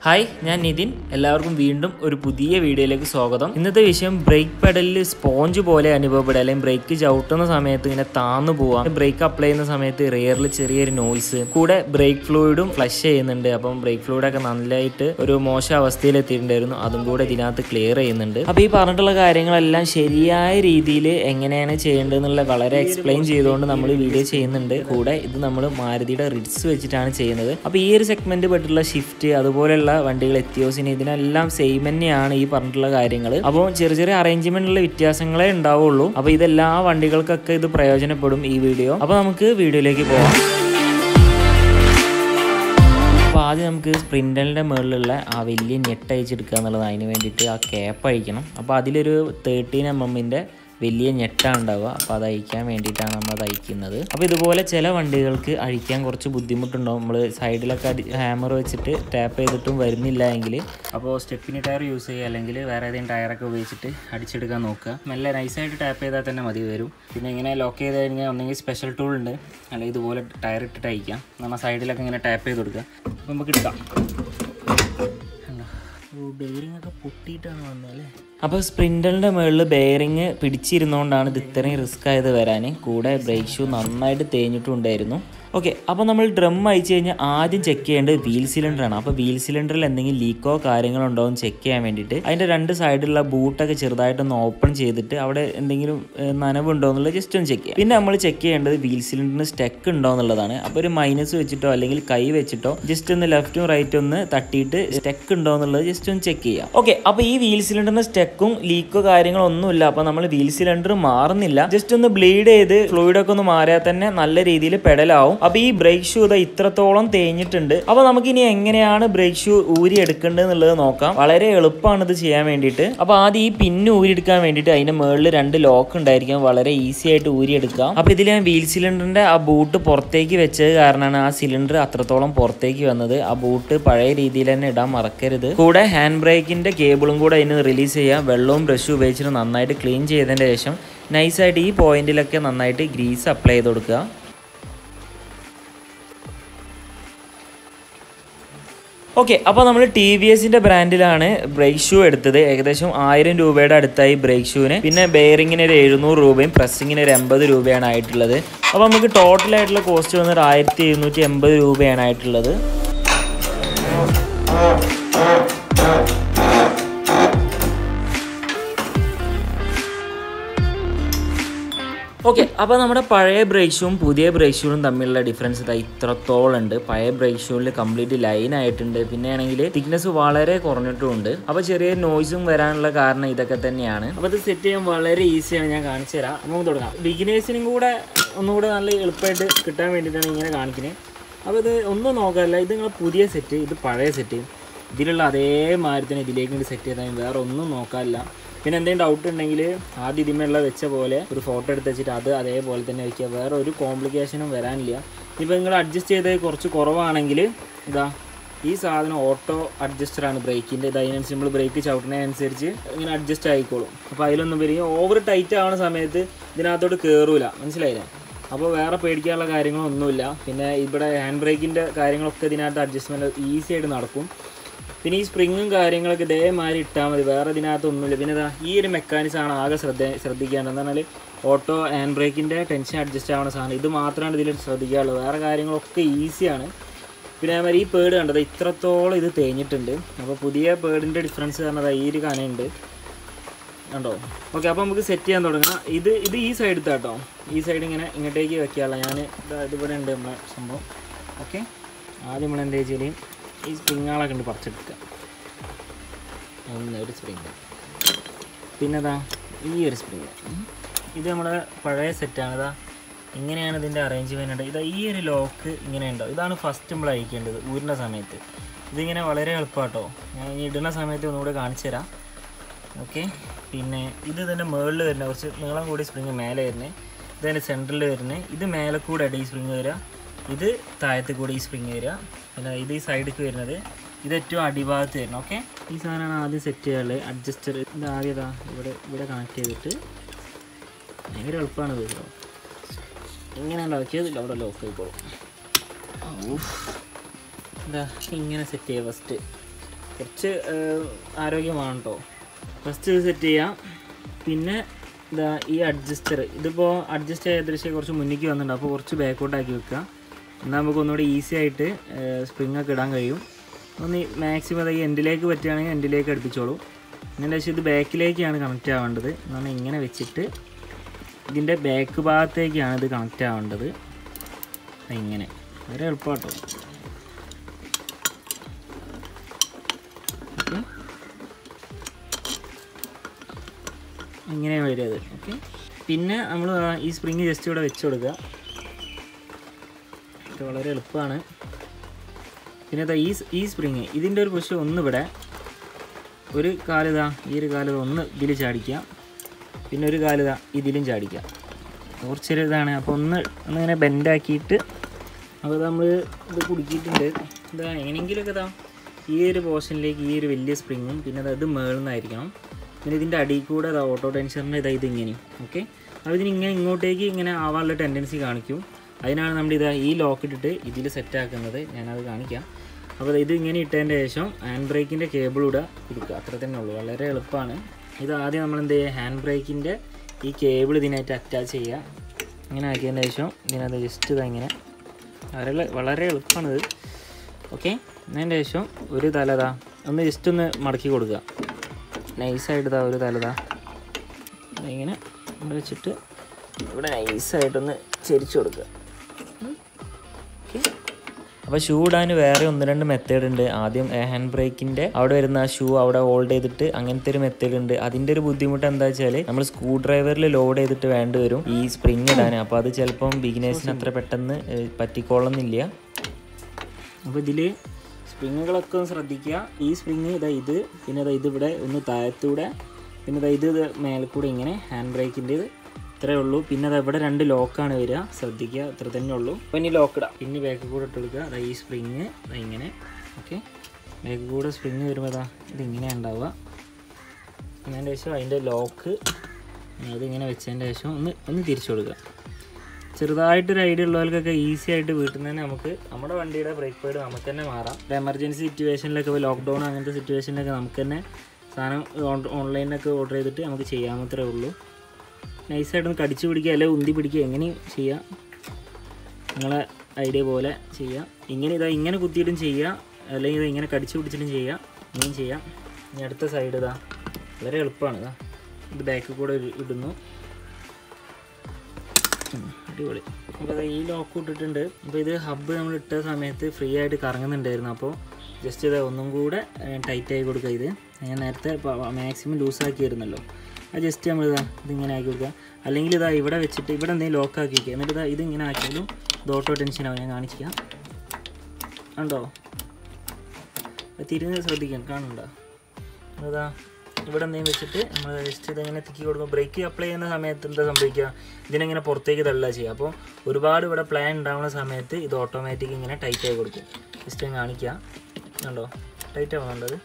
Hi ഞാൻ നിതിൻ എല്ലാവർക്കും വീണ്ടും ഒരു പുതിയ വീഡിയോയിലേക്ക് സ്വാഗതം ഇന്നത്തെ വിഷയം ബ്രേക്ക് പെഡലിൽ സ്പോഞ്ച് പോലെ അനുഭവപ്പെടുക അല്ലെങ്കിൽ ബ്രേക്ക് ചവിട്ടുന്ന സമയത്ത് ഇങ്ങനെ താന്നു പോവാം ബ്രേക്ക് അപ്ലൈ ചെയ്യുന്ന സമയത്ത് റിയറിൽ ചെറിയൊരു നോയ്സ് കൂടെ ബ്രേക്ക് ഫ്ലൂയിഡും ഫ്ലഷ് ചെയ്യുന്നുണ്ട് അപ്പം ബ്രേക്ക് ഫ്ലൂയിഡൊക്കെ നല്ലതായിട്ട് ഒരു മോശം അവസ്ഥയിൽ എത്തിയിട്ടുണ്ടായിരുന്നു അതും കൂടെ ഇതിനകത്ത് ക്ലിയർ ചെയ്യുന്നുണ്ട് അപ്പോൾ ഈ പറഞ്ഞിട്ടുള്ള കാര്യങ്ങളെല്ലാം ശരിയായ രീതിയിൽ എങ്ങനെയാണ് ചെയ്യേണ്ടതെന്നുള്ള വളരെ എക്സ്പ്ലെയിൻ ചെയ്തുകൊണ്ട് നമ്മൾ വീഡിയോ ചെയ്യുന്നുണ്ട് കൂടെ ഇത് നമ്മൾ മാരുതിയുടെ റിഡ്സ് വെച്ചിട്ടാണ് ചെയ്യുന്നത് അപ്പോൾ ഈ ഒരു സെഗ്മെന്റ് പെട്ടിട്ടുള്ള ഷിഫ്റ്റ് അതുപോലെയുള്ള വണ്ടികൾ എത്തിയോസിന് ഇതിനെല്ലാം സെയിം തന്നെയാണ് ഈ പറഞ്ഞിട്ടുള്ള കാര്യങ്ങൾ അപ്പോൾ ചെറിയ ചെറിയ അറേഞ്ച്മെന്റിലുള്ള വ്യത്യാസങ്ങളേ ഉണ്ടാവുള്ളൂ അപ്പോൾ ഇതെല്ലാ വണ്ടികൾക്കൊക്കെ ഇത് പ്രയോജനപ്പെടും ഈ വീഡിയോ അപ്പോൾ നമുക്ക് വീഡിയോയിലേക്ക് പോകാം അപ്പോൾ ആദ്യം നമുക്ക് സ്പ്രിൻറ്റലിൻ്റെ മുകളിലുള്ള ആ വലിയ നെറ്റ് അയച്ചെടുക്കുക എന്നുള്ളത് അതിന് വേണ്ടിയിട്ട് ആ ക്യാപ്പ് അഴിക്കണം അപ്പോൾ അതിലൊരു തേർട്ടീൻ എം എമ്മിൻ്റെ വലിയ ഞെട്ടാണ് ഉണ്ടാവുക അപ്പോൾ അത് അഴിക്കാൻ വേണ്ടിയിട്ടാണ് നമ്മൾ അത് അയക്കുന്നത് അപ്പോൾ ഇതുപോലെ ചില വണ്ടികൾക്ക് അഴിക്കാൻ കുറച്ച് ബുദ്ധിമുട്ടുണ്ടാവും നമ്മൾ സൈഡിലൊക്കെ അടി ഹാമർ വെച്ചിട്ട് ടാപ്പ് ചെയ്തിട്ടും വരുന്നില്ല എങ്കിൽ അപ്പോൾ സ്റ്റെപ്പിന് ടയർ യൂസ് ചെയ്യുക അല്ലെങ്കിൽ വേറെ ഏതെങ്കിലും ടയറൊക്കെ ഉപയോഗിച്ചിട്ട് അടിച്ചെടുക്കാൻ നോക്കുക നല്ല നൈസായിട്ട് ടാപ്പ് ചെയ്താൽ തന്നെ മതി വരും പിന്നെ ഇങ്ങനെ ലോക്ക് ചെയ്ത് കഴിഞ്ഞാൽ ഒന്നെങ്കിൽ സ്പെഷ്യൽ ടൂൾ ഉണ്ട് അല്ലെങ്കിൽ ഇതുപോലെ ടയർ ഇട്ടിട്ട് അയക്കാം നമ്മൾ സൈഡിലൊക്കെ ഇങ്ങനെ ടാപ്പ് ചെയ്ത് കൊടുക്കുക അപ്പോൾ നമുക്ക് എടുക്കാം ബെയറിംഗ് ഒക്കെ പൊട്ടിയിട്ടാണ് വന്നല്ലേ അപ്പോൾ സ്പ്രിൻറ്ററിൻ്റെ മുകളിൽ ബെയറിങ് പിടിച്ചിരുന്നുകൊണ്ടാണ് ഇത് ഇത്രയും റിസ്ക് ആയത് വരാൻ കൂടെ ബ്രേക്ക് ഷൂ നന്നായിട്ട് തേഞ്ഞിട്ടുണ്ടായിരുന്നു ഓക്കെ അപ്പോൾ നമ്മൾ ഡ്രം അയച്ചു കഴിഞ്ഞാൽ ആദ്യം ചെക്ക് ചെയ്യേണ്ടത് വീൽ സിലിണ്ടറാണ് അപ്പോൾ വീൽ സിലിണ്ടറിൽ എന്തെങ്കിലും ലീക്കോ കാര്യങ്ങളോ ഉണ്ടോ എന്ന് ചെക്ക് ചെയ്യാൻ വേണ്ടിയിട്ട് അതിൻ്റെ രണ്ട് സൈഡിലുള്ള ബൂട്ടൊക്കെ ചെറുതായിട്ടൊന്ന് ഓപ്പൺ ചെയ്തിട്ട് അവിടെ എന്തെങ്കിലും ഏഹ്, നനവുണ്ടോ എന്നുള്ളത് ജസ്റ്റ് ഒന്ന് ചെക്ക് ചെയ്യാം പിന്നെ നമ്മൾ ചെക്ക് ചെയ്യേണ്ടത് വീൽ സിലിണ്ടറിന് സ്റ്റെക്ക് ഉണ്ടോ എന്നുള്ളതാണ് അപ്പോൾ ഒരു മൈനസ് വെച്ചിട്ടോ അല്ലെങ്കിൽ കൈ വെച്ചിട്ടോ ജസ്റ്റ് ഒന്ന് ലെഫ്റ്റും റൈറ്റും ഒന്ന് തട്ടിയിട്ട് സ്റ്റെക്ക് ഉണ്ടോ എന്നുള്ളത് ജസ്റ്റ് ഒന്ന് ചെക്ക് ചെയ്യാം ഓക്കെ അപ്പോൾ ഈ വീൽ സിലിണ്ടറിന് സ്റ്റെക്കും ലീക്കോ കാര്യങ്ങളോ ഒന്നുമില്ല അപ്പോൾ നമ്മൾ വീൽ സിലിണ്ടർ മാറുന്നില്ല ജസ്റ്റ് ഒന്ന് ബ്ലീഡ് ചെയ്ത് ഫ്ലൂയിഡ് ഒക്കെ ഒന്ന് മാറിയാൽ തന്നെ നല്ല രീതിയിൽ പെടലാവും അപ്പോൾ ഈ ബ്രേക്ക് ഷൂ ഇതാ ഇത്രത്തോളം തേഞ്ഞിട്ടുണ്ട് അപ്പോൾ നമുക്ക് ഇനി എങ്ങനെയാണ് ബ്രേക്ക് ഷൂ ഊരി എടുക്കേണ്ടത് എന്നുള്ളത് നോക്കാം വളരെ എളുപ്പമാണ് ഇത് ചെയ്യാൻ വേണ്ടിയിട്ട് അപ്പോൾ ആദ്യം ഈ പിന്ന് ഊരിയെടുക്കാൻ വേണ്ടിയിട്ട് അതിന്റെ മുകളിൽ രണ്ട് ലോക്ക് ഉണ്ടായിരിക്കും വളരെ ഈസി ആയിട്ട് ഊരിയെടുക്കാം അപ്പോൾ ഇതിൽ ഞാൻ വീൽ സിലിണ്ടറിന്റെ ആ ബൂട്ട് പുറത്തേക്ക് വെച്ചത് കാരണമാണ് ആ സിലിണ്ടർ അത്രത്തോളം പുറത്തേക്ക് വന്നത് ആ ബൂട്ട് പഴയ രീതിയിൽ തന്നെ ഇടാൻ മറക്കരുത് കൂടെ ഹാൻഡ് ബ്രേക്കിന്റെ കേബിളും കൂടെ അതിന് റിലീസ് ചെയ്യാം വെള്ളവും ബ്രഷും ഉപയോഗിച്ചിട്ട് നന്നായിട്ട് ക്ലീൻ ചെയ്തതിന് ശേഷം നൈസായിട്ട് ഈ പോയിന്റിലൊക്കെ നന്നായിട്ട് ഗ്രീസ് അപ്ലൈ ചെയ്ത് കൊടുക്കുക ഓക്കെ അപ്പോൾ നമ്മൾ ടി വി എസിന്റെ ബ്രാൻഡിലാണ് ബ്രേക്ക് ഷൂ എടുത്തത് ഏകദേശം ആയിരം രൂപയുടെ അടുത്തായി ബ്രേക്ക് ഷൂവിന് പിന്നെ ബെയറിങ്ങിന് ഒരു എഴുന്നൂറ് രൂപയും പ്രസ്സിങ്ങിന് ഒരു എൺപത് രൂപയാണ് ആയിട്ടുള്ളത് അപ്പോൾ നമുക്ക് ടോട്ടൽ ആയിട്ടുള്ള കോസ്റ്റ് വന്നിട്ട് ആയിരത്തി എഴുന്നൂറ്റി എൺപത് രൂപയാണ് ആയിട്ടുള്ളത് ഓക്കെ അപ്പോൾ നമ്മുടെ പഴയ ബ്രേക്ക് ഷൂവും പുതിയ ബ്രേക്ക് ഷൂവും തമ്മിലുള്ള ഡിഫറൻസ് ഇതാ ഇത്രത്തോളം ഉണ്ട് പഴയ ബ്രേക്ക് ഷൂവിൽ കംപ്ലീറ്റ് ലൈൻ ആയിട്ടുണ്ട് പിന്നെ ആണെങ്കിൽ തിക്നെസ് വളരെ കുറഞ്ഞിട്ടുമുണ്ട് അപ്പോൾ ചെറിയ നോയ്സും വരാനുള്ള കാരണം ഇതൊക്കെ തന്നെയാണ് അപ്പോൾ ഇത് സെറ്റ് ചെയ്യാൻ വളരെ ഈസിയാണ് ഞാൻ കാണിച്ചു തരാം നമുക്ക് തുടങ്ങാം ബിഗിനേഴ്സിനും കൂടെ ഒന്നുകൂടെ നല്ല എളുപ്പമായിട്ട് കിട്ടാൻ വേണ്ടിയിട്ടാണ് ഇങ്ങനെ കാണിക്കുന്നത് അപ്പോൾ ഇത് ഒന്നും നോക്കാറില്ല ഇത് നിങ്ങൾ പുതിയ സെറ്റ് ഇത് പഴയ സെറ്റ് ഇതിലുള്ള അതേമാതിരി തന്നെ ഇതിലേക്ക് സെറ്റ് ചെയ്താൽ വേറെ ഒന്നും നോക്കാനില്ല പിന്നെ എന്തെങ്കിലും ഡൗട്ട് ഉണ്ടെങ്കിൽ ആദ്യം ഇതിന്മേലുള്ള വെച്ച പോലെ ഒരു ഫോട്ടോ എടുത്ത് വെച്ചിട്ട് അത് അതേപോലെ തന്നെ വയ്ക്കുക വേറെ ഒരു കോംപ്ലിക്കേഷനും വരാനില്ല ഇപ്പോൾ നിങ്ങൾ അഡ്ജസ്റ്റ് ചെയ്ത് കുറച്ച് കുറവാണെങ്കിൽ ഇതാ ഈ സാധനം ഓട്ടോ അഡ്ജസ്റ്ററാണ് ബ്രേക്കിൻ്റെ ഇത് അതിനനുസരിച്ച് നമ്മൾ ബ്രേക്ക് ചവിട്ടുന്നതിനനുസരിച്ച് ഇങ്ങനെ അഡ്ജസ്റ്റ് ആയിക്കോളും അപ്പോൾ അതിലൊന്നും വരിക ഓവർ ടൈറ്റ് ആവുന്ന സമയത്ത് ഇതിനകത്തോട്ട് കയറൂല മനസ്സിലായില്ലേ അപ്പോൾ വേറെ പേടിക്കാനുള്ള കാര്യങ്ങളൊന്നുമില്ല പിന്നെ ഇവിടെ ഹാൻഡ് ബ്രേക്കിൻ്റെ കാര്യങ്ങളൊക്കെ ഇതിനകത്ത് അഡ്ജസ്റ്റ്മെൻറ്റ് ഈസി ആയിട്ട് നടക്കും പിന്നെ ഈ സ്പ്രിങ്ങും കാര്യങ്ങളൊക്കെ ഇതേമാതിരി ഇട്ടാൽ മതി വേറെ ഇതിനകത്ത് ഒന്നുമില്ല പിന്നെ ഇതാ ഈ ഒരു മെക്കാനിസം ആണ് ആകെ ശ്രദ്ധ ശ്രദ്ധിക്കേണ്ടത് എന്ന് പറഞ്ഞാൽ ഓട്ടോ ഹാൻഡ് ബ്രേക്കിൻ്റെ ടെൻഷൻ അഡ്ജസ്റ്റ് ആവുന്ന സാധനം ഇത് മാത്രമാണ് ഇതിൽ ശ്രദ്ധിക്കാനുള്ളത് വേറെ കാര്യങ്ങളൊക്കെ ഈസിയാണ് പിന്നെ അതേമാതിരി ഈ പേട് കണ്ടത് ഇത്രത്തോളം ഇത് തേഞ്ഞിട്ടുണ്ട് അപ്പോൾ പുതിയ പേടിൻ്റെ ഡിഫറൻസ് പറഞ്ഞത് ഈ ഒരു കനയുണ്ട് കണ്ടോ ഓക്കെ അപ്പോൾ നമുക്ക് സെറ്റ് ചെയ്യാൻ തുടങ്ങാം ഇത് ഇത് ഈ സൈഡ് കേട്ടോ ഈ സൈഡ് ഇങ്ങനെ ഇങ്ങോട്ടേക്ക് വെക്കാനുള്ള ഞാൻ ഇതിവിടെ ഉണ്ട് നമ്മളെ സംഭവം ഓക്കെ ആദ്യം നമ്മൾ എന്താ വെച്ചാൽ ഈ സ്പ്രിങ്ങുകളൊക്കെ ഉണ്ട് പറിച്ചെടുക്കുക ഒന്ന് ഒരു സ്പ്രിങ് പിന്നെ ഇതാ ഈ ഒരു സ്പ്രിങ് ഇത് നമ്മുടെ പഴയ സെറ്റാണ് ഇതാ ഇങ്ങനെയാണ് ഇതിൻ്റെ അറേഞ്ച്മെൻറ്റ് ഇതാ ഈ ഒരു ലോക്ക് ഇങ്ങനെ ഉണ്ടോ ഇതാണ് ഫസ്റ്റ് നമ്മൾ അയക്കേണ്ടത് ഊരിൻ്റെ സമയത്ത് ഇതിങ്ങനെ വളരെ എളുപ്പമാട്ടോ ഞാൻ ഇനി ഇടുന്ന സമയത്ത് ഒന്നുകൂടെ കാണിച്ചു തരാം ഓക്കെ പിന്നെ ഇത് ഇതിൻ്റെ മുകളിൽ വരുന്ന കുറച്ച് നീളം കൂടി സ്പ്രിങ് മേലെ വരുന്നത് ഇതിൻ്റെ സെൻറ്ററിൽ വരുന്നത് ഇത് മേലെ കൂടെ ഈ സ്പ്രിങ് വരിക ഇത് താഴത്ത് കൂടി ഈ സ്പ്രിങ് വരിക പിന്നെ ഇത് ഈ സൈഡിലേക്ക് വരുന്നത് ഇത് ഏറ്റവും അടിഭാഗത്ത് വരണം ഓക്കെ ഈ സാധനമാണ് ആദ്യം സെറ്റ് ചെയ്യാനുള്ളത് അഡ്ജസ്റ്റർ ഇത് ആദ്യം ഇതാ ഇവിടെ ഇവിടെ കണക്ട് ചെയ്തിട്ട് ഭയങ്കര എളുപ്പമാണ് ഇത് കേട്ടോ ഇങ്ങനെ ഉണ്ടാക്കിയത് അവിടെ ലോക്ക് ആയിക്കോളും ഊഫ്. ഇതാ ഇങ്ങനെ സെറ്റ് ചെയ്യുക ഫസ്റ്റ് കുറച്ച് ഏഹ്, ആരോഗ്യമാണ് കേട്ടോ ഫസ്റ്റ് ഇത് സെറ്റ് ചെയ്യാം പിന്നെ ഇതാ ഈ അഡ്ജസ്റ്റർ ഇതിപ്പോൾ അഡ്ജസ്റ്റ് ഏകദേശം കുറച്ച് മുന്നിലേക്ക് വന്നിട്ടുണ്ട് അപ്പോൾ കുറച്ച് ബാക്കോട്ടാക്കി വെക്കുക എന്നാൽ നമുക്ക് ഒന്നുകൂടി ഈസി ആയിട്ട് സ്പ്രിങ് ഒക്കെ ഇടാൻ കഴിയും ഒന്ന് മാക്സിമം ഈ എൻഡിലേക്ക് പറ്റുകയാണെങ്കിൽ എൻഡിലേക്ക് അടുപ്പിച്ചോളൂ പിന്നെ ശേഷം ഇത് ബാക്കിലേക്കാണ് കണക്റ്റ് ആവേണ്ടത് എന്നാൽ ഇങ്ങനെ വെച്ചിട്ട് ഇതിൻ്റെ ബാക്ക് ഭാഗത്തേക്കാണ് ഇത് കണക്റ്റ് ആവേണ്ടത് ദാ ഇങ്ങനെ വളരെ എളുപ്പമാട്ടോ ഓക്കെ ഇങ്ങനെ വരും അത് ഓക്കെ പിന്നെ നമ്മൾ ഈ സ്പ്രിങ് ജസ്റ്റ് ഇവിടെ വെച്ച് കൊടുക്കുക ഇത് വളരെ എളുപ്പമാണ് പിന്നെ ദാ ഈ സ്- ഈ സ്പ്രിങ് ഇതിൻ്റെ ഒരു പുഷ് ഒന്ന് ഇവിടെ ഒരു കാലിതാ ഈ ഒരു കാലിത ഒന്ന് ഇതിൽ ചാടിക്കുക പിന്നെ ഒരു കാലിത ഇതിലും ചാടിക്കുക കുറച്ചൊരു ഇതാണ് അപ്പോൾ ഒന്ന് ഒന്നിങ്ങനെ ബെൻഡാക്കിയിട്ട് അപ്പോൾ നമ്മൾ ഇത് കുടുക്കിയിട്ടുണ്ട് ഇതാ എങ്ങനെയെങ്കിലുമൊക്കെ ഇതാ ഈ ഒരു പോർഷനിലേക്ക് ഈ ഒരു വലിയ സ്പ്രിങ്ങും പിന്നെ അത് ഇത് മേളിൽ നിന്നായിരിക്കണം പിന്നെ ഇതിൻ്റെ അടിയിൽ കൂടെ അത് ഓട്ടോ ടെൻഷറിൻ്റെ ഇതാ ഇത് ഇങ്ങനെയും ഓക്കെ അപ്പോൾ ഇതിന് ഇങ്ങനെ ഇങ്ങോട്ടേക്ക് ഇങ്ങനെ ആവാനുള്ള ടെൻഡൻസി കാണിക്കും അതിനാണ് നമ്മൾ ഇത് ഈ ലോക്ക് ഇട്ടിട്ട് ഇതിൽ സെറ്റ് ആക്കുന്നത് ഞാനത് കാണിക്കാം അപ്പോൾ ഇത് ഇങ്ങനെ ഇട്ടതിൻ്റെ ശേഷം ഹാൻഡ് ബ്രേക്കിൻ്റെ കേബിൾ ഇവിടെ കൊടുക്കുക അത്ര തന്നെ ഉള്ളൂ വളരെ എളുപ്പമാണ് ഇത് ആദ്യം നമ്മൾ എന്ത് ചെയ്യുക ഹാൻഡ് ബ്രേക്കിൻ്റെ ഈ കേബിൾ ഇതിനായിട്ട് അറ്റാച്ച് ചെയ്യുക ഇങ്ങനെ ആക്കിയതിന് ശേഷം ഇതിനകത്ത് ജസ്റ്റ് ഇതാ ഇങ്ങനെ വളരെ വളരെ എളുപ്പമാണിത് ഓക്കെ അതിൻ്റെ ശേഷം ഒരു തലതാ ഒന്ന് ജസ്റ്റ് ഒന്ന് മടക്കി കൊടുക്കുക നൈസായിട്ട് ഇതാ ഒരു തലതാ ഇങ്ങനെ ഇവിടെ വെച്ചിട്ട് ഇവിടെ നൈസായിട്ടൊന്ന് ചെരിച്ചു കൊടുക്കുക ഓക്കെ അപ്പോൾ ഷൂ ഇടാൻ വേറെ ഒന്ന് രണ്ട് മെത്തേഡ് ഉണ്ട് ആദ്യം ഹാൻഡ് ബ്രേക്കിൻ്റെ അവിടെ വരുന്ന ആ ഷൂ അവിടെ ഹോൾഡ് ചെയ്തിട്ട് അങ്ങനത്തെ ഒരു മെത്തേഡ് ഉണ്ട് അതിൻ്റെ ഒരു ബുദ്ധിമുട്ട് എന്താ വെച്ചാൽ നമ്മൾ സ്ക്രൂ ഡ്രൈവറിൽ ലോഡ് ചെയ്തിട്ട് വേണ്ടി വരും ഈ സ്പ്രിങ് ഇടാൻ അപ്പോൾ അത് ചിലപ്പം ബിഗിനേഴ്സിന് അത്ര പെട്ടെന്ന് ഏഹ്, പറ്റിക്കോളന്നില്ല അപ്പോൾ ഇതിൽ സ്പ്രിങ്ങുകളൊക്കെ ഒന്ന് ശ്രദ്ധിക്കുക ഈ സ്പ്രിങ് ഇതാ ഇത് പിന്നെ ഇതാ ഇത് ഇവിടെ ഒന്ന് താഴത്തൂടെ പിന്നെ ഇതാ ഇത് മേലെ കൂടെ ഇങ്ങനെ ഹാൻഡ് ബ്രേക്കിൻ്റെ ഇത്രയേ ഉള്ളൂ പിന്നെ അത് ഇവിടെ രണ്ട് ലോക്കാണ് വരിക ശ്രദ്ധിക്കുക ഇത്ര തന്നെ ഉള്ളൂ അപ്പോൾ ഇനി ലോക്ക് ഇടാം പിന്നെ ബാക്ക് കൂടെ ഇട്ട് കൊടുക്കുക അതാ ഈ സ്പ്രിങ് ഇതാ ഇങ്ങനെ ഓക്കെ ബാക്ക് കൂടെ സ്പ്രിങ് വരുമ്പോൾ അതാ ഇതിങ്ങനെ ഉണ്ടാവുക അതിൻ്റെ ശേഷം അതിൻ്റെ ലോക്ക് അതിങ്ങനെ വെച്ചതിൻ്റെ ശേഷം ഒന്ന് ഒന്ന് തിരിച്ചു കൊടുക്കുക ചെറുതായിട്ടൊരു ഐഡിയ ഉള്ളവർക്കൊക്കെ ഈസി ആയിട്ട് വീട്ടിൽ നിന്ന് തന്നെ നമുക്ക് നമ്മുടെ വണ്ടിയുടെ ബ്രേക്ക് പേഡ് നമുക്ക് തന്നെ മാറാം ഒരു എമർജൻസി സിറ്റുവേഷനിലൊക്കെ ഇപ്പോൾ ലോക്ക്ഡൗൺ അങ്ങനത്തെ സിറ്റുവേഷനിലൊക്കെ നമുക്ക് തന്നെ സാധനം ഓൺലൈനിലൊക്കെ ഓർഡർ ചെയ്തിട്ട് നമുക്ക് ചെയ്യാമത്രേ ഉള്ളൂ നൈസായിട്ടൊന്ന് കടിച്ചു പിടിക്കുക അല്ലെങ്കിൽ ഉന്തി പിടിക്കുക എങ്ങനെയും ചെയ്യാം നിങ്ങളെ ഐഡിയ പോലെ ചെയ്യാം ഇങ്ങനെ ഇതാ ഇങ്ങനെ കുത്തിയിട്ടും ചെയ്യാം അല്ലെങ്കിൽ ഇത് ഇങ്ങനെ കടിച്ചു പിടിച്ചിട്ടും ചെയ്യാം ഇങ്ങനെയും ചെയ്യാം ഇനി അടുത്ത സൈഡ് ഇതാ വളരെ എളുപ്പമാണ് ഇതാ ഇത് ബാക്കിൽ കൂടെ ഇ- ഇടുന്നു ഉം, അടിപൊളി അപ്പോൾ ദാ ഈ ലോക്ക് ഇട്ടിട്ടുണ്ട് അപ്പോൾ ഇത് ഹബ്ബ് നമ്മൾ ഇട്ട സമയത്ത് ഫ്രീ ആയിട്ട് കറങ്ങുന്നുണ്ടായിരുന്നു അപ്പോൾ ജസ്റ്റ് ഇത് ഒന്നും കൂടെ ടൈറ്റ് ആയി കൊടുക്കുക ഇത് ഞാൻ നേരത്തെ മാക്സിമം ലൂസാക്കിയിരുന്നല്ലോ അത് ജസ്റ്റ് നമ്മൾ ഇതാ ഇതിങ്ങനെ ആക്കി കൊടുക്കുക അല്ലെങ്കിൽ ഇതാ ഇവിടെ വെച്ചിട്ട് ഇവിടെ എന്തെങ്കിലും ലോക്ക് ആക്കി വയ്ക്കുക എന്നിട്ട് ഇതാ ഇത് ഇങ്ങനെ ആക്കിയാലും ഇത് ഓട്ടോ ടെൻഷനാവും ഞാൻ കാണിക്കാം ഉണ്ടോ അത് തിരിഞ്ഞ് ശ്രദ്ധിക്കണം കാണുന്നുണ്ടോ അതാ ഇവിടെ എന്തെങ്കിലും വെച്ചിട്ട് നമ്മൾ ജസ്റ്റ് ഇതിങ്ങനെ തിക്കി കൊടുക്കും ബ്രേക്ക് അപ്ലൈ ചെയ്യുന്ന സമയത്ത് എന്താ സംഭവിക്കുക ഇതിനെങ്ങനെ പുറത്തേക്ക് തള്ളുക ചെയ്യുക അപ്പോൾ ഒരുപാട് ഇവിടെ പ്ലാൻ ഉണ്ടാവുന്ന സമയത്ത് ഇത് ഓട്ടോമാറ്റിക് ഇങ്ങനെ ടൈറ്റ് ആയി കൊടുക്കും ജസ്റ്റ് ഞാൻ കാണിക്കാം കണ്ടോ ടൈറ്റ് ആവുന്നുണ്ടത്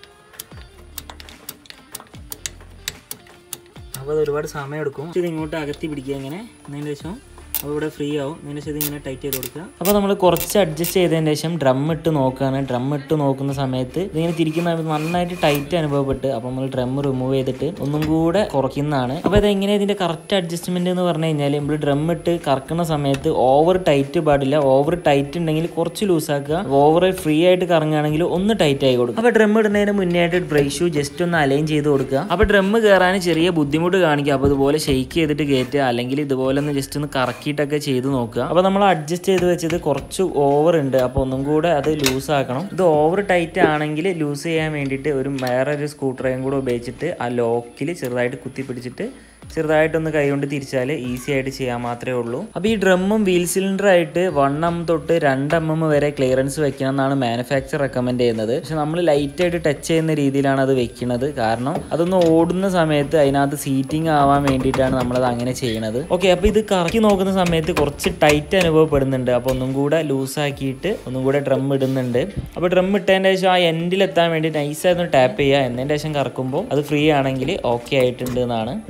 അപ്പോൾ അത് ഒരുപാട് സമയം എടുക്കും ഇത് ഇങ്ങോട്ട് അകത്തി പിടിക്കുക ഇങ്ങനെ എന്നതിന് ശേഷം അപ്പോൾ ഇവിടെ ഫ്രീ ആവും അതിന് ശേഷം ഇങ്ങനെ ടൈറ്റ് ചെയ്ത് കൊടുക്കുക അപ്പോൾ നമ്മൾ കുറച്ച് അഡ്ജസ്റ്റ് ചെയ്തതിന് ശേഷം ഡ്രം ഇട്ട് നോക്കുകയാണ് ഡ്രം ഇട്ട് നോക്കുന്ന സമയത്ത് ഇതിങ്ങനെ തിരിക്കുന്ന സമയത്ത് നന്നായിട്ട് ടൈറ്റ് അനുഭവപ്പെട്ട് അപ്പോൾ നമ്മൾ ഡ്രം റിമൂവ് ചെയ്തിട്ട് ഒന്നും കൂടെ കുറയ്ക്കുന്നതാണ് അപ്പോൾ ഇത് എങ്ങനെ ഇതിൻ്റെ കറക്റ്റ് അഡ്ജസ്റ്റ്മെന്റ് എന്ന് പറഞ്ഞു കഴിഞ്ഞാൽ നമ്മൾ ഡ്രം ഇട്ട് കറക്കുന്ന സമയത്ത് ഓവർ ടൈറ്റ് പാടില്ല ഓവർ ടൈറ്റ് ഉണ്ടെങ്കിൽ കുറച്ച് ലൂസാക്കുക ഓവർ ഫ്രീ ആയിട്ട് കറങ്ങുകയാണെങ്കിൽ ഒന്ന് ടൈറ്റ് ആയി കൊടുക്കുക അപ്പോൾ ഡ്രം ഇടുന്നതിന് മുന്നേ ആയിട്ട് ബ്രേക്ക് ഷൂ ജസ്റ്റ് ഒന്ന് അലൈൻ ചെയ്ത് കൊടുക്കുക അപ്പോൾ ഡ്രം കയറാൻ ചെറിയ ബുദ്ധിമുട്ട് കാണിക്കുക അപ്പോൾ ഇതുപോലെ ഷെയ്ക്ക് ചെയ്തിട്ട് കയറ്റുക അല്ലെങ്കിൽ ഇതുപോലെ ഒന്ന് ജസ്റ്റ് ഒന്ന് കറക്കിയിട്ടൊക്കെ ചെയ്ത് നോക്കുക അപ്പോൾ നമ്മൾ അഡ്ജസ്റ്റ് ചെയ്ത് വെച്ചത് കുറച്ച് ഓവർ ഉണ്ട് അപ്പോൾ ഒന്നും കൂടെ അത് ലൂസ് ആക്കണം ഇത് ഓവർ ടൈറ്റ് ആണെങ്കിൽ ലൂസ് ചെയ്യാൻ വേണ്ടിയിട്ട് ഒരു വേറെ ഒരു സ്ക്രൂ ഡ്രൈവും കൂടെ ഉപയോഗിച്ചിട്ട് ആ ലോക്കിൽ ചെറുതായിട്ട് കുത്തി പിടിച്ചിട്ട് ചെറുതായിട്ടൊന്ന് കൈകൊണ്ട് തിരിച്ചാൽ ഈസി ആയിട്ട് ചെയ്യാൻ മാത്രമേ ഉള്ളൂ അപ്പോൾ ഈ ഡ്രമ്മും വീൽ സിലിണ്ടർ ആയിട്ട് വൺ എം തൊട്ട് രണ്ട് എം എം വരെ ക്ലിയറൻസ് വെക്കണം എന്നാണ് മാനുഫാക്ചർ റെക്കമെൻഡ് ചെയ്യുന്നത് പക്ഷെ നമ്മൾ ലൈറ്റ് ആയിട്ട് ടച്ച് ചെയ്യുന്ന രീതിയിലാണ് അത് വെക്കുന്നത് കാരണം അതൊന്ന് ഓടുന്ന സമയത്ത് അതിനകത്ത് സീറ്റിംഗ് ആവാൻ വേണ്ടിയിട്ടാണ് നമ്മളത് അങ്ങനെ ചെയ്യണത് ഓക്കെ അപ്പോൾ ഇത് കറക്കി നോക്കുന്ന സമയത്ത് കുറച്ച് ടൈറ്റ് അനുഭവപ്പെടുന്നുണ്ട് അപ്പോൾ ഒന്നും കൂടെ ലൂസാക്കിയിട്ട് ഒന്നും കൂടെ ഡ്രം ഇടുന്നുണ്ട് അപ്പോൾ ഡ്രം ഇട്ടതിൻ്റെ ശേഷം ആ എൻഡിലെത്താൻ വേണ്ടി നൈസായിരുന്നു ടാപ്പ് ചെയ്യുക എന്നതിൻ്റെ ശേഷം കറക്കുമ്പോൾ അത് ഫ്രീ ആണെങ്കിൽ ഓക്കെ ആയിട്ടുണ്ട് എന്നാണ് ഡ്രമ്മിന്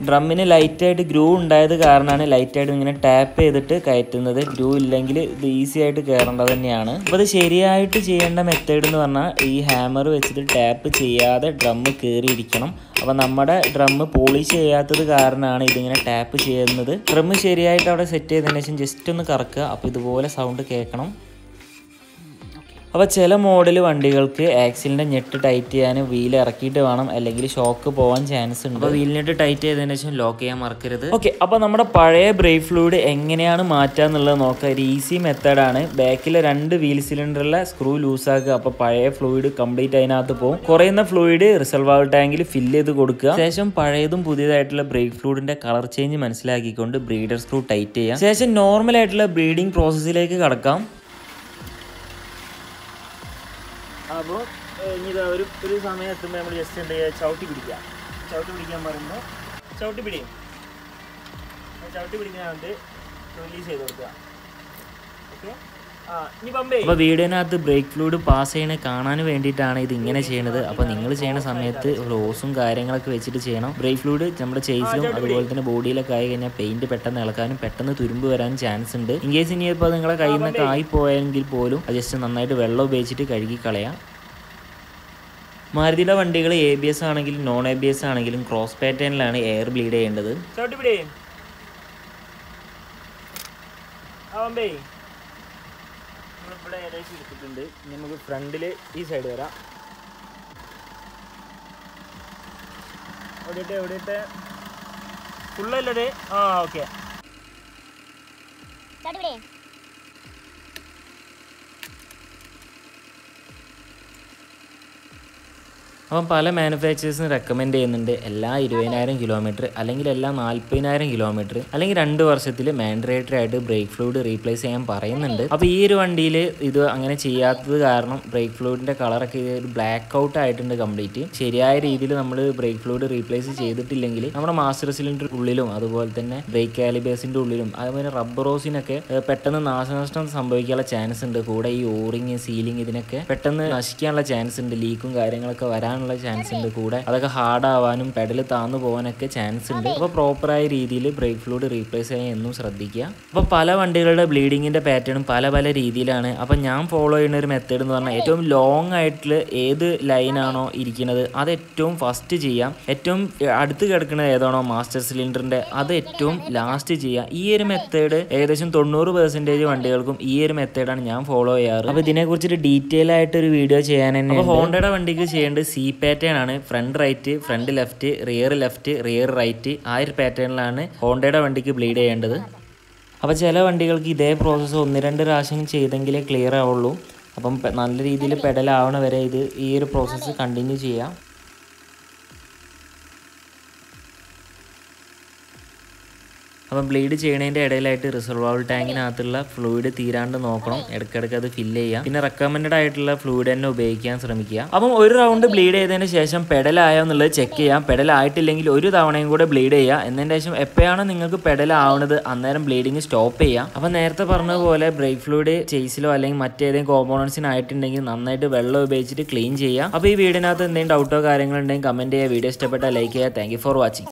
ലൈറ്റായിട്ട് ഗ്രൂ ഉണ്ടായത് കാരണമാണ് ലൈറ്റായിട്ട് ഇങ്ങനെ ടാപ്പ് ചെയ്തിട്ട് കയറ്റുന്നത് ഗ്രൂ ഇല്ലെങ്കിൽ ഇത് ഈസി ആയിട്ട് കയറേണ്ടത് തന്നെയാണ് അപ്പോൾ അത് ശരിയായിട്ട് ചെയ്യേണ്ട മെത്തേഡ് എന്ന് പറഞ്ഞാൽ ഈ ഹാമർ വെച്ചിട്ട് ടാപ്പ് ചെയ്യാതെ ഡ്രം കയറിയിരിക്കണം അപ്പോൾ നമ്മുടെ ഡ്രം പോളിഷ് ചെയ്യാത്തത് കാരണമാണ് ഇതിങ്ങനെ ടാപ്പ് ചെയ്യുന്നത് ഡ്രം ശരിയായിട്ട് അവിടെ സെറ്റ് ചെയ്തതിന് ശേഷം ജസ്റ്റ് ഒന്ന് കറക്കുക അപ്പോൾ ഇതുപോലെ സൗണ്ട് കേൾക്കണം അപ്പോൾ ചില മോഡൽ വണ്ടികൾക്ക് ആക്സിലിൻ്റെ ഞെട്ട് ടൈറ്റ് ചെയ്യാൻ വീൽ ഇറക്കിയിട്ട് വേണം അല്ലെങ്കിൽ ഷോക്ക് പോകാൻ ചാൻസ് ഉണ്ട് അപ്പോൾ വീലിനെട്ട് ടൈറ്റ് ചെയ്തതിന് ശേഷം ലോക്ക് ചെയ്യാൻ മറക്കരുത് ഓക്കെ അപ്പോൾ നമ്മുടെ പഴയ ബ്രേക്ക് ഫ്ലൂയിഡ് എങ്ങനെയാണ് മാറ്റുക എന്നുള്ളത് നോക്കുക ഒരു ഈസി മെത്തേഡാണ് ബാക്കിലെ രണ്ട് വീൽ സിലിണ്ടറിലെ സ്ക്രൂ ലൂസാക്കുക അപ്പോൾ പഴയ ഫ്ലൂയിഡ് കംപ്ലീറ്റ് അതിനകത്ത് പോകും കുറയുന്ന ഫ്ലൂയിഡ് റിസർവാൾ ടാങ്കിൽ ഫില്ല് ചെയ്ത് കൊടുക്കുക ശേഷം പഴയതും പുതിയതായിട്ടുള്ള ബ്രേക്ക് ഫ്ലൂയിഡിന്റെ കളർ ചേഞ്ച് മനസ്സിലാക്കിക്കൊണ്ട് ബ്രീഡർ സ്ക്രൂ ടൈറ്റ് ചെയ്യാം ശേഷം നോർമൽ ആയിട്ടുള്ള ബ്രീഡിംഗ് പ്രോസസ്സിലേക്ക് കടക്കാം അപ്പോൾ ഇനി ഒരു ഒരു സമയം എത്തുമ്പോൾ നമ്മൾ ജസ്റ്റ് എന്ത് ചെയ്യുക ചവിട്ടി പിടിക്കുക ചവിട്ടി പിടിക്കാൻ പറയുമ്പോൾ ചവിട്ടി പിടിയും ചവിട്ടി പിടിക്കാനകത്ത് റിലീസ് ചെയ്ത് കൊടുക്കുക ഓക്കെ അപ്പോൾ വീഡിയോനകത്ത് ബ്രേക്ക് ഫ്ലൂയിഡ് പാസ് ചെയ്യണ കാണാൻ വേണ്ടിയിട്ടാണ് ഇത് ഇങ്ങനെ ചെയ്യുന്നത് അപ്പോൾ നിങ്ങൾ ചെയ്യുന്ന സമയത്ത് റോസും കാര്യങ്ങളൊക്കെ വെച്ചിട്ട് ചെയ്യണം ബ്രേക്ക് ഫ്ലൂയിഡ് നമ്മുടെ ചേസിലും അതുപോലെ തന്നെ ബോഡിയിലൊക്കെ ആയി കഴിഞ്ഞാൽ പെയിന്റ് പെട്ടെന്ന് ഇളക്കാനും പെട്ടെന്ന് തുരുമ്പ് വരാനും ചാൻസ് ഉണ്ട് ഇൻ കേസ് ഇനി ഇപ്പോൾ നിങ്ങളെ കയ്യിൽ നിന്നൊക്കെ ആയിപ്പോയെങ്കിൽ പോലും അത് ജസ്റ്റ് നന്നായിട്ട് വെള്ളം ഉപയോഗിച്ചിട്ട് കഴുകി കളയാം മാരുതിയുടെ വണ്ടികൾ എ ബി എസ് ആണെങ്കിലും നോൺ എ ബി എസ് ആണെങ്കിലും ക്രോസ് പാറ്റേണിലാണ് എയർ ബ്ലീഡ് ചെയ്യേണ്ടത് ഇവിടെ ഏകദേശം എടുത്തിട്ടുണ്ട് ഇനി നമുക്ക് ഫ്രണ്ടിൽ ഈ സൈഡ് വരാം എവിടെയിട്ട് എവിടെയിട്ട് ഫുള്ളല്ലേ ആ ഓക്കെ ചാട്ടിവിടെ അപ്പം പല മാനുഫാക്ചേഴ്സും റെക്കമെൻഡ് ചെയ്യുന്നുണ്ട് എല്ലാ ഇരുപതിനായിരം കിലോമീറ്റർ അല്ലെങ്കിൽ എല്ലാ നാൽപ്പതിനായിരം കിലോമീറ്റർ അല്ലെങ്കിൽ രണ്ട് വർഷത്തിൽ മാൻഡറേറ്ററി ആയിട്ട് ബ്രേക്ക് ഫ്ലൂയിഡ് റീപ്ലേസ് ചെയ്യാൻ പറയുന്നുണ്ട് അപ്പോൾ ഈ ഒരു വണ്ടിയിൽ ഇത് അങ്ങനെ ചെയ്യാത്തത് കാരണം ബ്രേക്ക് ഫ്ലൂയിഡിൻ്റെ കളറൊക്കെ ഒരു ബ്ലാക്ക് ഔട്ട് ആയിട്ടുണ്ട് കംപ്ലീറ്റ് ശരിയായ രീതിയിൽ നമ്മൾ ബ്രേക്ക് ഫ്ലൂയിഡ് റീപ്ലേസ് ചെയ്തിട്ടില്ലെങ്കിൽ നമ്മുടെ മാസ്റ്റർ സിലിണ്ടർ ഉള്ളിലും അതുപോലെ തന്നെ ബ്രേക്ക് കാലിബേഴ്സിൻ്റെ ഉള്ളിലും അതുപോലെ റബ്ബറോസിനൊക്കെ ഏഹ്, പെട്ടെന്ന് നാശനഷ്ടം സംഭവിക്കാനുള്ള ചാൻസ് ഉണ്ട് കൂടെ ഈ ഓറിങ് സീലിംഗ് ഇതിനൊക്കെ പെട്ടെന്ന് നശിക്കാനുള്ള ചാൻസ് ഉണ്ട് ലീക്കും കാര്യങ്ങളൊക്കെ വരാനുള്ള ചാൻസ് ഉണ്ട് കൂടെ അതൊക്കെ ഹാർഡ് ആവാനും പെഡൽ താന്നു പോകാനൊക്കെ ചാൻസ് ഉണ്ട് അപ്പോൾ പ്രോപ്പറായ രീതിയിൽ ബ്രേക്ക് ഫ്ലൂയിഡ് റീപ്ലേസ് ചെയ്യാൻ എന്നും ശ്രദ്ധിക്കുക അപ്പോൾ പല വണ്ടികളുടെ ബ്ലീഡിങ്ങിൻ്റെ പാറ്റേണും പല പല രീതിയിലാണ് അപ്പോൾ ഞാൻ ഫോളോ ചെയ്യുന്ന ഒരു മെത്തേഡ് എന്ന് പറഞ്ഞാൽ ഏറ്റവും ലോങ് ആയിട്ടുള്ള ഏത് ലൈനാണോ ഇരിക്കുന്നത് അത് ഏറ്റവും ഫസ്റ്റ് ചെയ്യാം ഏറ്റവും അടുത്ത് കിടക്കുന്നത് ഏതാണോ മാസ്റ്റർ സിലിണ്ടറിൻ്റെ അത് ഏറ്റവും ലാസ്റ്റ് ചെയ്യുക ഈ ഒരു മെത്തേഡ് ഏകദേശം തൊണ്ണൂറ് പെർസെൻറ്റേജ് വണ്ടികൾക്കും ഈ ഒരു മെത്തേഡാണ് ഞാൻ ഫോളോ ചെയ്യാറ് അപ്പോൾ ഇതിനെക്കുറിച്ചൊരു ഡീറ്റെയിൽ ആയിട്ട് ഒരു വീഡിയോ ചെയ്യാൻ തന്നെ അപ്പോൾ ഹോണ്ടയുടെ വണ്ടിക്ക് ചെയ്യേണ്ടത് സി പാറ്റേൺ ആണ് front right front left rear left rear right ആ ഒരു പാറ്റേണിലാണ് ഹോണ്ടയുടെ വണ്ടിക്ക് ബ്ലീഡ് ചെയ്യേണ്ടത് അപ്പോൾ ചില വണ്ടികൾക്ക് ഇതേ പ്രോസസ്സ് ഒന്ന് രണ്ട് പ്രാവശ്യം ചെയ്തെങ്കിലേ ക്ലിയർ ആവുള്ളൂ അപ്പം പെ- നല്ല രീതിയിൽ പെഡലാവണ വരെ ഇത് ഈ ഒരു പ്രോസസ്സ് കണ്ടിന്യൂ ചെയ്യാം അപ്പം ബ്ലീഡ് ചെയ്യണതിൻ്റെ ഇടയിലായിട്ട് റിസർവാൾ ടാങ്കിനകത്തുള്ള ഫ്ലൂയിഡ് തീരാണ്ട് നോക്കണം ഇടയ്ക്കിടയ്ക്ക് അത് ഫില്ല് ചെയ്യാം പിന്നെ റെക്കമെൻഡഡ് ആയിട്ടുള്ള ഫ്ലൂയിഡ് തന്നെ ഉപയോഗിക്കാൻ ശ്രമിക്കുക അപ്പം ഒരു റൗണ്ട് ബ്ലീഡ് ചെയ്തതിന് ശേഷം പെഡലായോ എന്നുള്ളത് ചെക്ക് ചെയ്യാം പെഡലായിട്ടില്ലെങ്കിൽ ഒരു തവണയും കൂടെ ബ്ലീഡ് ചെയ്യുക എന്നതിന് ശേഷം എപ്പോഴാണോ നിങ്ങൾക്ക് പെഡലാവുന്നത് അന്നേരം ബ്ലീഡിങ് സ്റ്റോപ്പ് ചെയ്യാം അപ്പം നേരത്തെ പറഞ്ഞതുപോലെ ബ്രേക്ക് ഫ്ലൂയിഡ് ചേസിലോ അല്ലെങ്കിൽ മറ്റേതെങ്കിലും കോമ്പോണൻസിനായിട്ടുണ്ടെങ്കിൽ നന്നായിട്ട് വെള്ളം ഉപയോഗിച്ചിട്ട് ക്ലീൻ ചെയ്യാം അപ്പോൾ ഈ വീഡിയോനകത്ത് എന്തെങ്കിലും ഡൗട്ടോ കാര്യങ്ങളോ ഉണ്ടെങ്കിൽ കമൻറ്റ് ചെയ്യുക വീഡിയോ ഇഷ്ടപ്പെട്ടാൽ ലൈക്ക് ചെയ്യുക താങ്ക് ഫോർ വാച്ചിങ്